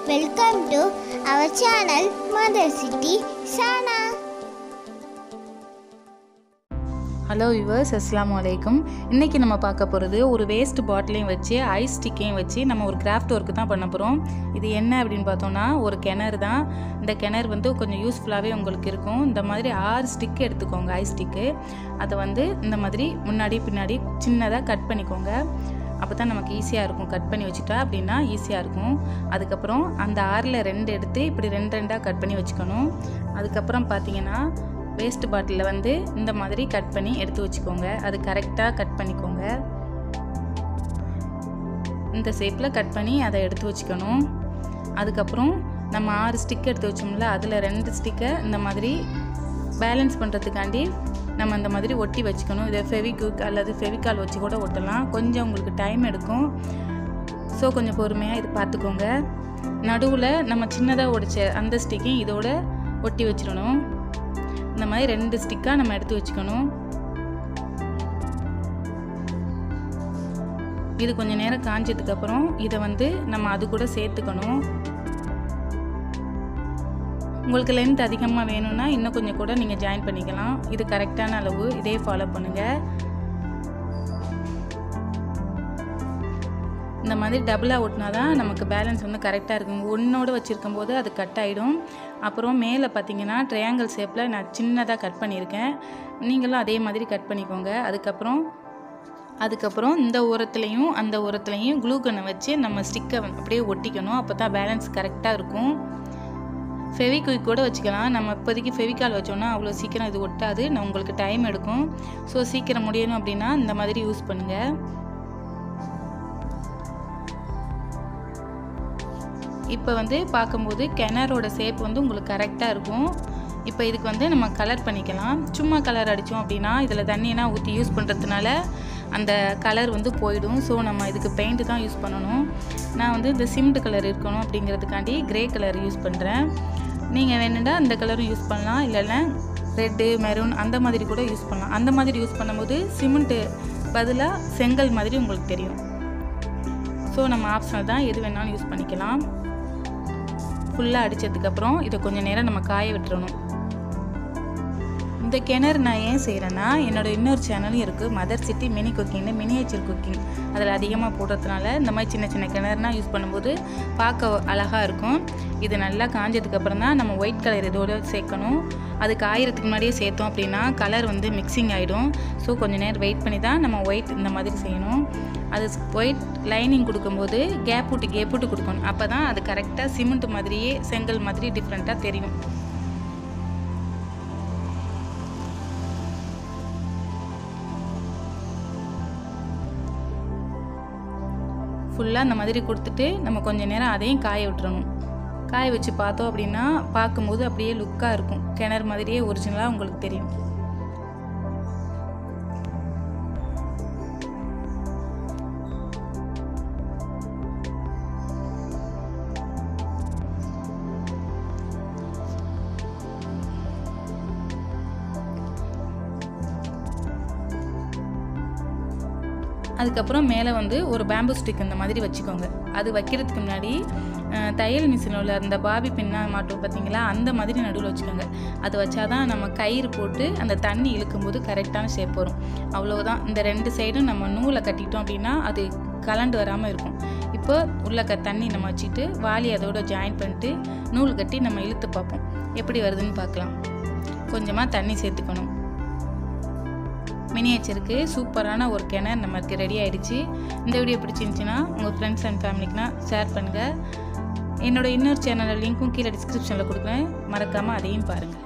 welcome to our channel mother city சானா hello viewers அஸ்ஸலாமு அலைக்கும் இன்றைக்கி நம்ம பார்க்க போகிறது ஒரு வேஸ்ட் பாட்டிலையும் வச்சு ஐஸ் ஸ்டிக்கையும் வச்சு நம்ம ஒரு கிராஃப்ட் ஒர்க்கு தான் பண்ண போகிறோம் இது என்ன அப்படின்னு பார்த்தோம்னா ஒரு கிணறு தான் இந்த கிணறு வந்து கொஞ்சம் யூஸ்ஃபுல்லாகவே உங்களுக்கு இருக்கும் இந்த மாதிரி ஆறு ஸ்டிக் எடுத்துக்கோங்க ஐஸ் ஸ்டிக்கு அதை வந்து இந்த மாதிரி முன்னாடி பின்னாடி சின்னதாக கட் பண்ணிக்கோங்க அப்போ தான் நமக்கு ஈஸியாக இருக்கும் கட் பண்ணி வச்சுட்டா அப்படின்னா ஈஸியாக இருக்கும் அதுக்கப்புறம் அந்த ஆறில் ரெண்டு எடுத்து இப்படி ரெண்டு ரெண்டாக கட் பண்ணி வச்சுக்கணும் அதுக்கப்புறம் பார்த்தீங்கன்னா வேஸ்ட் பாட்டிலில் வந்து இந்த மாதிரி கட் பண்ணி எடுத்து வச்சுக்கோங்க அது கரெக்டாக கட் பண்ணிக்கோங்க இந்த ஷேப்பில் கட் பண்ணி அதை எடுத்து வச்சுக்கணும் அதுக்கப்புறம் நம்ம ஆறு ஸ்டிக் எடுத்து வச்சோம்ல அதில் ரெண்டு ஸ்டிக்கை இந்த மாதிரி பேலன்ஸ் பண்ணுறதுக்காண்டி நம்ம இந்த மாதிரி ஒட்டி வச்சுக்கணும் இதை ஃபெவிக்விக் அல்லது ஃபெவிகால் வச்சு கூட ஒட்டலாம் கொஞ்சம் உங்களுக்கு டைம் எடுக்கும் ஸோ கொஞ்சம் பொறுமையாக இது பார்த்துக்கோங்க நடுவில் நம்ம சின்னதாக உடைச்ச அந்த ஸ்டிக்கையும் இதோட ஒட்டி வச்சிடணும் இந்த மாதிரி ரெண்டு ஸ்டிக்காக நம்ம எடுத்து வச்சுக்கணும் இது கொஞ்சம் நேரம் காஞ்சதுக்கப்புறம் இதை வந்து நம்ம அது கூட சேர்த்துக்கணும் உங்களுக்கு லென்த் அதிகமாக வேணும்னா இன்னும் கொஞ்சம் கூட நீங்கள் ஜாயின் பண்ணிக்கலாம் இது கரெக்டான அளவு இதே ஃபாலோ பண்ணுங்கள் இந்த மாதிரி டபுளாக ஒட்டினா தான் நமக்கு பேலன்ஸ் வந்து கரெக்டாக இருக்கும் ஒன்றோடு வச்சுருக்கும் போது அது கட் ஆகிடும் அப்புறம் மேலே பார்த்தீங்கன்னா ட்ரையாங்கிள் ஷேப்பில் நான் சின்னதாக கட் பண்ணியிருக்கேன் நீங்களும் அதே மாதிரி கட் பண்ணிக்கோங்க அதுக்கப்புறம் அதுக்கப்புறம் இந்த ஓரத்துலேயும் அந்த ஓரத்துலேயும் க்ளூ கன்னை வச்சு நம்ம ஸ்டிக்கை அப்படியே ஒட்டிக்கணும் அப்போ தான் பேலன்ஸ் கரெக்டாக இருக்கும் ஃபெவிக்விக் கூட வச்சுக்கலாம் நம்ம இப்போதைக்கு ஃபெவிகால் வச்சோன்னா அவ்வளோ சீக்கிரம் இது ஒட்டாது நான் உங்களுக்கு டைம் எடுக்கும் ஸோ சீக்கிரம் முடியணும் அப்படின்னா இந்த மாதிரி யூஸ் பண்ணுங்கள் இப்போ வந்து பார்க்கும்போது கிணறோட ஷேப் வந்து உங்களுக்கு கரெக்டாக இருக்கும் இப்போ இதுக்கு வந்து நம்ம கலர் பண்ணிக்கலாம் சும்மா கலர் அடித்தோம் அப்படின்னா இதில் தண்ணியெல்லாம் ஊற்றி யூஸ் பண்ணுறதுனால அந்த கலர் வந்து போயிடும் ஸோ நம்ம இதுக்கு பெயிண்ட் தான் யூஸ் பண்ணணும் நான் வந்து இந்த சிமெண்ட் கலர் இருக்கணும் அப்படிங்கிறதுக்காண்டி கிரே கலர் யூஸ் பண்ணுறேன் நீங்கள் வேணுண்டா இந்த கலரும் யூஸ் பண்ணலாம் இல்லைன்னா ரெட்டு மெரூன் அந்த மாதிரி கூட யூஸ் பண்ணலாம் அந்த மாதிரி யூஸ் பண்ணும்போது சிமெண்ட்டு பதிலாக செங்கல் மாதிரி உங்களுக்கு தெரியும் ஸோ நம்ம ஆப்ஷனல் தான் எது வேணாலும் யூஸ் பண்ணிக்கலாம் ஃபுல்லாக அடித்ததுக்கப்புறம் இதை கொஞ்சம் நேரம் நம்ம காய விட்டுறணும் இந்த கிணறு நான் ஏன் செய்கிறேன்னா என்னோடய இன்னொரு சேனலும் இருக்குது மதர் சிட்டி மினி குக்கிங்னு மினியேச்சர் குக்கிங் அதில் அதிகமாக போடுறதுனால இந்த மாதிரி சின்ன சின்ன கிணறுனா யூஸ் பண்ணும்போது பார்க்க அழகாக இருக்கும் இது நல்லா காஞ்சதுக்கப்புறம் தான் நம்ம ஒயிட் கலர் இதோட சேர்க்கணும் அது காயறதுக்கு முன்னாடியே சேர்த்தோம் அப்படின்னா கலர் வந்து மிக்சிங் ஆகிடும் ஸோ கொஞ்சம் நேரம் வெயிட் பண்ணி தான் நம்ம ஒயிட் இந்த மாதிரி செய்யணும் அது ஒயிட் லைனிங் கொடுக்கும்போது கேப் விட்டு கேப் விட்டு கொடுக்கணும் அப்போ தான் அது கரெக்டாக சிமெண்ட் மாதிரியே செங்கல் மாதிரி டிஃப்ரெண்ட்டாக தெரியும் ஃபுல்லாக அந்த மாதிரி கொடுத்துட்டு நம்ம கொஞ்சம் நேரம் அதையும் காய விட்டுறணும் காய வச்சு பார்த்தோம் அப்படின்னா பார்க்கும்போது அப்படியே லுக்காக இருக்கும் கிணறு மாதிரியே ஒரிஜினலாக உங்களுக்கு தெரியும் அதுக்கப்புறம் மேலே வந்து ஒரு பேம்பு ஸ்டிக் இந்த மாதிரி வச்சுக்கோங்க அது வைக்கிறதுக்கு முன்னாடி அஹ், தையல் மிஷினில் உள்ள அந்த பாபி பின்னா மாட்டோம் பார்த்தீங்களா அந்த மாதிரி நடுவில் வச்சுக்கோங்க அது வச்சாதான் நம்ம கயிறு போட்டு அந்த தண்ணி இழுக்கும்போது கரெக்டான ஷேப் வரும் அவ்வளோதான் இந்த ரெண்டு சைடும் நம்ம நூலை கட்டிட்டோம் அப்படின்னா அது கலண்டு வராமல் இருக்கும் இப்போ உள்ள க தண்ணி நம்ம வச்சுட்டு வாளி அதோட ஜாயின் பண்ணிட்டு நூல் கட்டி நம்ம இழுத்து பார்ப்போம் எப்படி வருதுன்னு பார்க்கலாம் கொஞ்சமாக தண்ணி சேர்த்துக்கணும் மினியேச்சருக்கு சூப்பரான ஒரு கிணறு நமக்கு ரெடி ஆயிடுச்சு இந்த வீடியோ பிடிச்சிருந்துச்சின்னா உங்கள் ஃப்ரெண்ட்ஸ் அண்ட் ஃபேமிலிக்குனா ஷேர் பண்ணுங்கள் என்னோட இன்னொரு சேனலோட லிங்க்கும் கீழே டிஸ்கிரிப்ஷனில் கொடுக்குறேன் மறக்காமல் அதையும் பாருங்கள்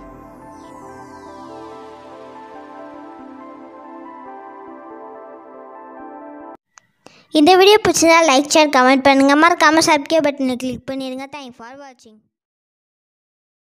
இந்த வீடியோ பிடிச்சதா லைக் ஷேர் கமெண்ட் பண்ணுங்கள் மறக்காமல் சப்ஸ்கிரைப் பட்டனை கிளிக் பண்ணிடுங்க தேங்க் ஃபார் வாட்சிங்